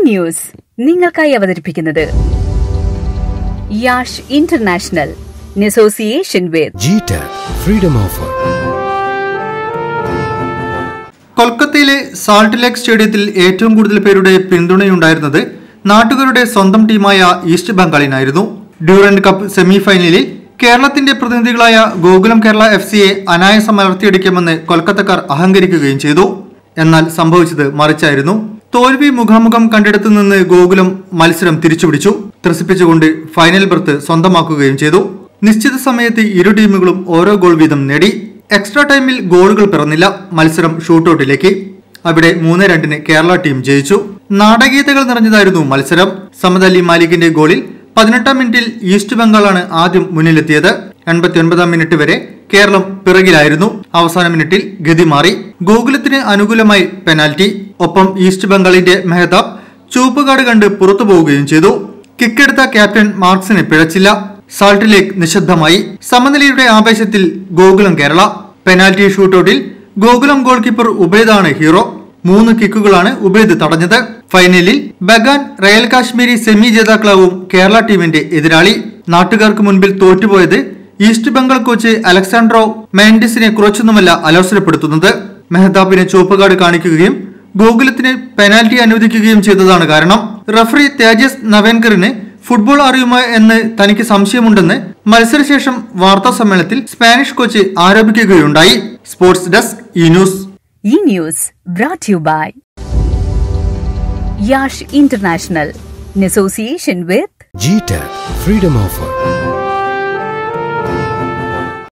News നിങ്ങൾക്കായി അവതരിപ്പിക്കുന്നത് Yash international in association with GTAC Freedom Offer. കൊൽക്കത്തയിലെ സാൾട്ട് ലേക്ക് സ്റ്റേഡിയത്തിൽ ഏറ്റവും കൂടുതൽ പേരുടെ പിന്തുണയുണ്ടായിരുന്നത് നാട്ടുകാരുടെ സ്വന്തം ടീമായ ഈസ്റ്റ് ബംഗാളിനായിരുന്നു ഡ്യൂറന്റ് കപ്പ് സെമി ഫൈനലിൽ കേരളത്തിന്റെ പ്രതിനിധികളായ ഗോകുലം കേരള എഫ് സിയെ അനായാസം മലർത്തിയടിക്കുമെന്ന് കൊൽക്കത്തക്കാർ അഹങ്കരിക്കുകയും ചെയ്തു എന്നാൽ സംഭവിച്ചത് മറിച്ചായിരുന്നു തോൽവി മുഖാമുഖം കണ്ടിടത്തു നിന്ന് ഗോകുലം മത്സരം തിരിച്ചുപിടിച്ചു ത്രസിപ്പിച്ചുകൊണ്ട് ഫൈനൽ ബർത്ത് സ്വന്തമാക്കുകയും ചെയ്തു നിശ്ചിത സമയത്ത് ഇരു ടീമുകളും ഓരോ ഗോൾ വീതം നേടി എക്സ്ട്രാ ടൈമിൽ ഗോളുകൾ പിറന്നില്ല മത്സരം ഷൂട്ടൌട്ടിലേക്ക് അവിടെ മൂന്ന് രണ്ടിന് കേരള ടീം ജയിച്ചു നാടകീയതകൾ നിറഞ്ഞതായിരുന്നു മത്സരം സമദ് അലി മാലിക്കിന്റെ ഗോളിൽ പതിനെട്ടാം മിനിറ്റിൽ ഈസ്റ്റ് ബംഗാളാണ് ആദ്യം മുന്നിലെത്തിയത് എൺപത്തി ഒൻപതാം മിനിറ്റ് വരെ കേരളം പിറകിലായിരുന്നു അവസാന മിനിറ്റിൽ ഗതി മാറി ഗോകുലത്തിന് അനുകൂലമായി പെനാൽറ്റി ഒപ്പം ഈസ്റ്റ് ബംഗാളിന്റെ മെഹതാബ് ചുവപ്പ് കാർഡ് കണ്ട് പുറത്തു പോവുകയും ചെയ്തു കിക്കെടുത്ത ക്യാപ്റ്റൻ മാർക്സിന് പിഴച്ചില്ല സാൾട്ട് ലേക്ക് നിശബ്ദമായി സമനിലയുടെ ആവേശത്തിൽ ഗോകുലം കേരള പെനാൽറ്റി ഷൂട്ടൌട്ടിൽ ഗോകുലം ഗോൾ കീപ്പർ ഉബൈദാണ് ഹീറോ മൂന്ന് കിക്കുകളാണ് ഉബൈദ് തടഞ്ഞത് ഫൈനലിൽ ബഗാൻ റയൽ കാശ്മീരി സെമി ജേതാക്കളാവും കേരള ടീമിന്റെ എതിരാളി നാട്ടുകാർക്ക് മുൻപിൽ തോറ്റുപോയത് ഈസ്റ്റ് ബംഗാൾ കോച്ച് അലക്സാണ്ട്രോ മാൻഡിസിനെ കുറച്ചൊന്നുമല്ല അലോസരപ്പെടുത്തുന്നത് മെഹതാബിന് ചുവപ്പ് കാർഡ് കാണിക്കുകയും ഗോകുലത്തിന് പെനാൽറ്റി അനുവദിക്കുകയും ചെയ്തതാണ് കാരണം റഫറി തേജസ് നവേൻകറിന് ഫുട്ബോൾ അറിയുമോ എന്ന് തനിക്ക് സംശയമുണ്ടെന്ന് മത്സരശേഷം വാർത്താ സമ്മേളനത്തിൽ സ്പാനിഷ് കോച്ച് ആരോപിക്കുകയുണ്ടായി സ്പോർട്സ് ഡെസ്ക് ഈ ന്യൂസ് ഈ news brought to you by Yash international in association with GTAC Freedom Offer.